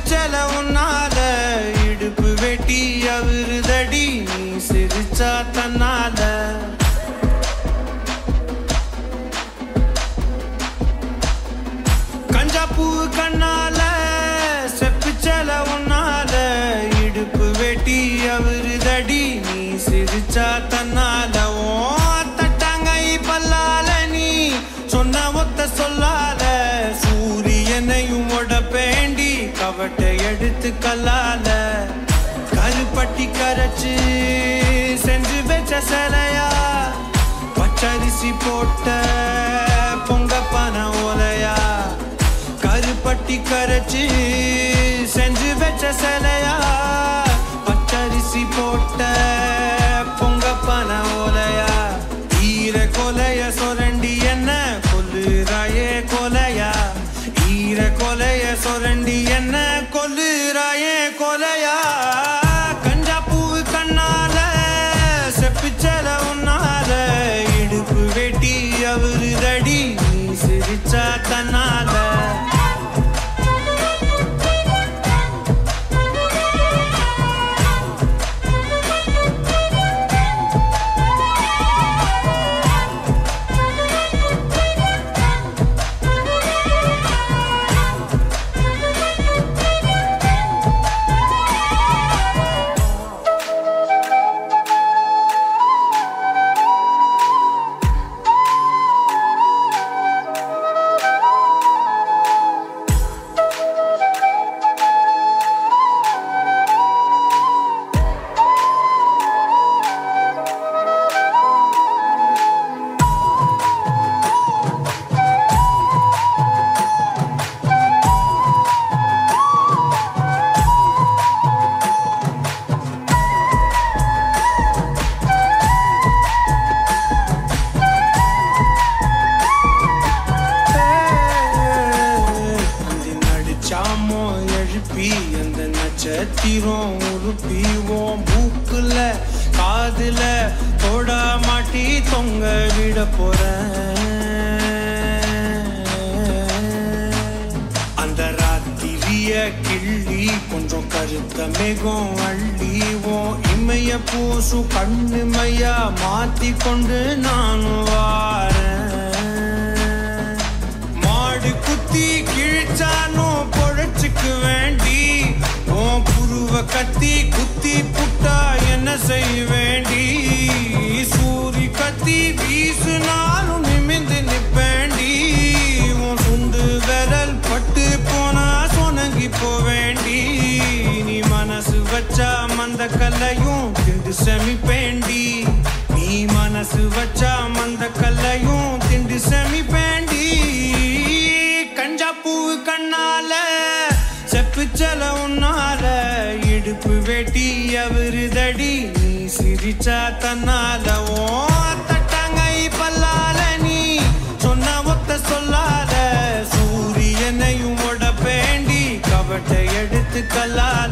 செப்பிச்சல உன்னால இடுப்பு வெட்டி அவருதடி நீ சிரிச்சா தன்னால கஞ்சா பூ கண்ணால செப்பிச்சல உன்னால இடுப்பு வெட்டி அவருதடி நீ சிரிச்சா தன்னால ஓ தட்டாங்கை பல்லால நீ சொன்ன ஒத்த சொல்லால சூரியனையும் உடப்பேண்டி கவட்டை எடுத்து கல்லால கருப்பட்டி கரைச்சு செஞ்சு வச்ச சிலையா பச்சரிசி போட்ட பொங்க பன ஓலையா கருப்பட்டி கரைச்சு செஞ்சு வச்ச சிலையா பச்சரிசி போட்ட பொங்க பன ஓலையா ஈர கொலைய சொரண்டி என்ன கொல்லுறாயே கொலையா ஈர கொலைய சொரண்டி என்ன கொல்லுறாயே கொலையா கஞ்சா பூவு கண்ணால செப்பிச்சல உன்னால இடுப்பு வெட்டி அவருதடி நீ சிரிச்சா தன்னால அந்த நடிச்சாமோ எழுப்பி அந்த நட்சத்திரம் உருப்பிவோம் மூக்குல காதுல தொட மாட்டி தொங்க விட போறேன் அந்த ராத்திரிய கிள்ளி கொஞ்சம் கருத்த மேகம் அள்ளிவோம் இமைய பூசு கண்ணு மையா மாத்தி கொண்டு நானும் வாரேன் மாடு குத்தி கிழிச்சானும் பொழைச்சுக்கு வேண்டி உன் புருவ கத்தி குத்தி புட்டா என்ன செய்ய வேண்டி சூரி கத்தி வீசுனாலும் நிமிந்து நிப்பேண்டி உன் சுண்டு விரல் பட்டு போனா சொனங்கி போவேண்டி நீ மனசு வச்சா மந்த கல்லையும் திண்டு செமிப்பேண்டி நீ மனசு வச்சா மந்த கல்லையும் திண்டு செமிப்பேண்டி கஞ்சா பூவு கண்ணால செப்புச்சல உன்னால இடுப்பு வெட்டி அவருதடி நீ சிரிச்சா தன்னால ஓ தட்டாங்கை பல்லால நீ சொன்ன ஒத்த சொல்லாத சூரியனையும் உடப்பேண்டி கவட்டை எடுத்து கல்லால